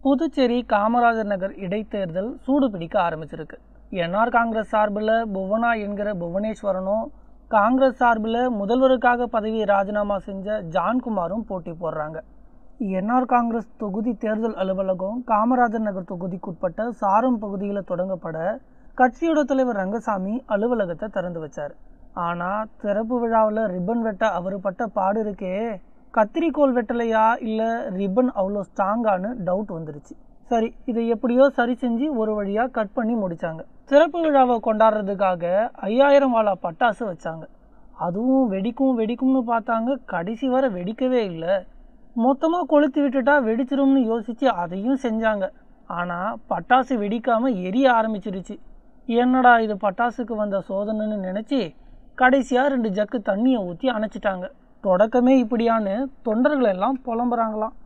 புதுச்சேரி காமராஜர் நகர் இடைத்தேர்தல் சூடு பிடிக்க ஆரம்பிச்சிருக்கு என்ஆர் காங்கிரஸ் சார்பில் புவனா என்கிற புவனேஸ்வரனும் காங்கிரஸ் சார்பில் முதல்வருக்காக பதவியை ராஜினாமா செஞ்ச ஜான்குமாரும் போட்டி போடுறாங்க என்ஆர் காங்கிரஸ் தொகுதி தேர்தல் அலுவலகம் காமராஜர் நகர் தொகுதிக்குட்பட்ட சாரம் பகுதியில் தொடங்கப்பட கட்சியோட தலைவர் ரங்கசாமி அலுவலகத்தை திறந்து வச்சார் ஆனால் திறப்பு விழாவில் ரிப்பன் வெட்ட அவர் பட்ட பாடு இருக்கே கத்திரிக்கோல் வெட்டலையா இல்லை ரிப்பன் அவ்வளோ ஸ்ட்ராங்கான்னு டவுட் வந்துருச்சு சரி இதை எப்படியோ சரி செஞ்சு ஒரு வழியாக கட் பண்ணி முடித்தாங்க திறப்பு விழாவை கொண்டாடுறதுக்காக ஐயாயிரம் வாழா பட்டாசு வச்சாங்க அதுவும் வெடிக்கும் வெடிக்கும்னு பார்த்தாங்க கடைசி வரை வெடிக்கவே இல்லை மொத்தமாக கொளுத்தி விட்டுட்டா வெடிச்சிரும்னு யோசித்து அதையும் செஞ்சாங்க ஆனால் பட்டாசு வெடிக்காமல் எரிய ஆரம்பிச்சிருச்சு என்னடா இது பட்டாசுக்கு வந்த சோதனைன்னு நினச்சி கடைசியாக ரெண்டு ஜக்கு தண்ணியை ஊற்றி அணைச்சிட்டாங்க தொடக்கமே இப்படியான்னு தொண்டர்கள் எல்லாம் புலம்புறாங்களாம்